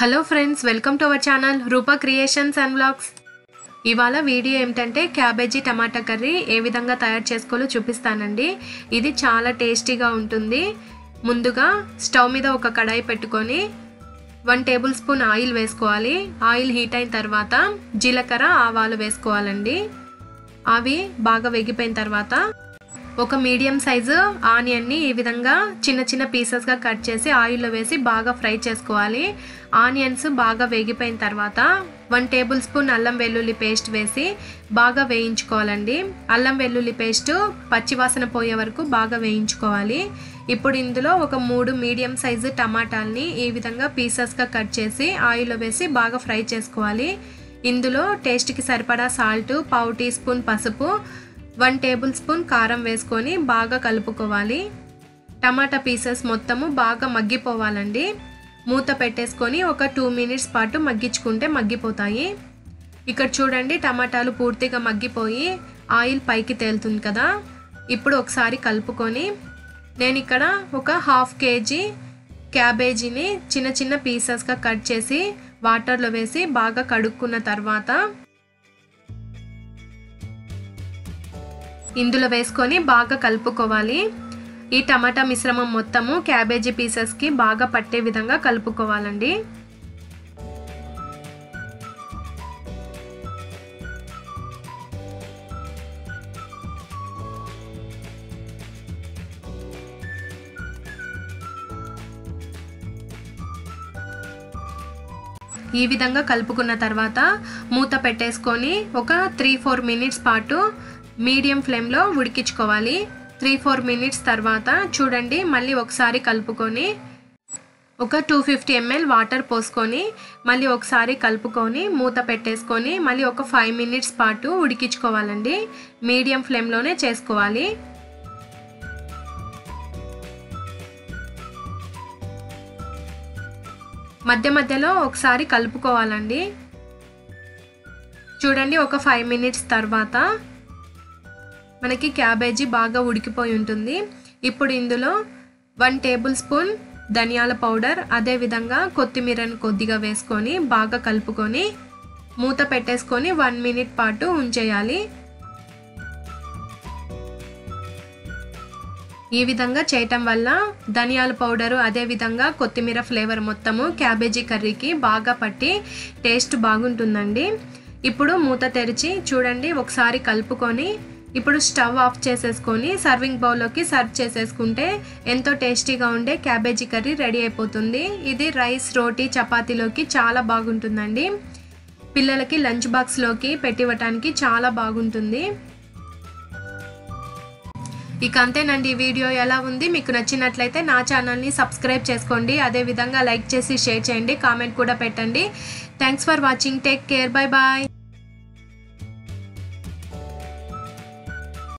hello friends welcome to our channel Rupa creations and vlogs ఇవాళ video ఏమిటంటే cabbage tomato curry ఏ విధంగా తయారు చేసుకోవాలో చూపిస్తానండి ఇది చాలా టేస్టీగా ఉంటుంది ముందుగా స్టవ్ మీద ఒక కడాయి పెట్టుకొని వన్ టేబుల్ స్పూన్ ఆయిల్ వేసుకోవాలి ఆయిల్ హీట్ అయిన తర్వాత జీలకర్ర ఆవాలు వేసుకోవాలండి అవి బాగా వేగిపోయిన తర్వాత ఒక మీడియం సైజు ఆనియన్ని ఈ విధంగా చిన్న చిన్న పీసెస్గా కట్ చేసి ఆయిల్లో వేసి బాగా ఫ్రై చేసుకోవాలి ఆనియన్స్ బాగా వేగిపోయిన తర్వాత వన్ టేబుల్ స్పూన్ అల్లం వెల్లుల్లి పేస్ట్ వేసి బాగా వేయించుకోవాలండి అల్లం వెల్లుల్లి పేస్ట్ పచ్చివాసన పోయే వరకు బాగా వేయించుకోవాలి ఇప్పుడు ఇందులో ఒక మూడు మీడియం సైజు టమాటాలని ఈ విధంగా పీసెస్గా కట్ చేసి ఆయిల్లో వేసి బాగా ఫ్రై చేసుకోవాలి ఇందులో టేస్ట్కి సరిపడా సాల్ట్ పావు టీ స్పూన్ పసుపు వన్ టేబుల్ స్పూన్ కారం వేసుకొని బాగా కలుపుకోవాలి టమాటా పీసెస్ మొత్తము బాగా మగ్గిపోవాలండి మూత పెట్టేసుకొని ఒక టూ మినిట్స్ పాటు మగ్గించుకుంటే మగ్గిపోతాయి ఇక్కడ చూడండి టమాటాలు పూర్తిగా మగ్గిపోయి ఆయిల్ పైకి తేలుతుంది కదా ఇప్పుడు ఒకసారి కలుపుకొని నేను ఇక్కడ ఒక హాఫ్ కేజీ క్యాబేజీని చిన్న చిన్న పీసెస్గా కట్ చేసి వాటర్లో వేసి బాగా కడుక్కున్న తర్వాత ఇందులో వేసుకొని బాగా కలుపుకోవాలి ఈ టమాటా మిశ్రమం మొత్తము క్యాబేజీ పీసెస్కి బాగా పట్టే విధంగా కలుపుకోవాలండి ఈ విధంగా కలుపుకున్న తర్వాత మూత పెట్టేసుకొని ఒక త్రీ ఫోర్ మినిట్స్ పాటు మీడియం ఫ్లేమ్లో ఉడికించుకోవాలి త్రీ ఫోర్ మినిట్స్ తర్వాత చూడండి మళ్ళీ ఒకసారి కలుపుకొని ఒక టూ ఫిఫ్టీ ఎంఎల్ వాటర్ పోసుకొని మళ్ళీ ఒకసారి కలుపుకొని మూత పెట్టేసుకొని మళ్ళీ ఒక ఫైవ్ మినిట్స్ పాటు ఉడికించుకోవాలండి మీడియం ఫ్లేమ్లోనే చేసుకోవాలి మధ్య మధ్యలో ఒకసారి కలుపుకోవాలండి చూడండి ఒక ఫైవ్ మినిట్స్ తర్వాత మనకి క్యాబేజీ బాగా ఉడికిపోయి ఉంటుంది ఇప్పుడు ఇందులో వన్ టేబుల్ స్పూన్ ధనియాల పౌడర్ అదేవిధంగా కొత్తిమీరను కొద్దిగా వేసుకొని బాగా కలుపుకొని మూత పెట్టేసుకొని వన్ మినిట్ పాటు ఉంచేయాలి ఈ విధంగా చేయటం వల్ల ధనియాల పౌడరు అదేవిధంగా కొత్తిమీర ఫ్లేవర్ మొత్తము క్యాబేజీ కర్రీకి బాగా పట్టి టేస్ట్ బాగుంటుందండి ఇప్పుడు మూత తెరిచి చూడండి ఒకసారి కలుపుకొని ఇప్పుడు స్టవ్ ఆఫ్ చేసేసుకొని సర్వింగ్ బౌల్లోకి సర్వ్ చేసేసుకుంటే ఎంతో టేస్టీగా ఉండే క్యాబేజీ కర్రీ రెడీ అయిపోతుంది ఇది రైస్ రోటీ చపాతీలోకి చాలా బాగుంటుందండి పిల్లలకి లంచ్ బాక్స్లోకి పెట్టివ్వటానికి చాలా బాగుంటుంది ఇక అంతేనండి ఈ వీడియో ఎలా ఉంది మీకు నచ్చినట్లయితే నా ఛానల్ని సబ్స్క్రైబ్ చేసుకోండి అదేవిధంగా లైక్ చేసి షేర్ చేయండి కామెంట్ కూడా పెట్టండి thanks for watching take care bye bye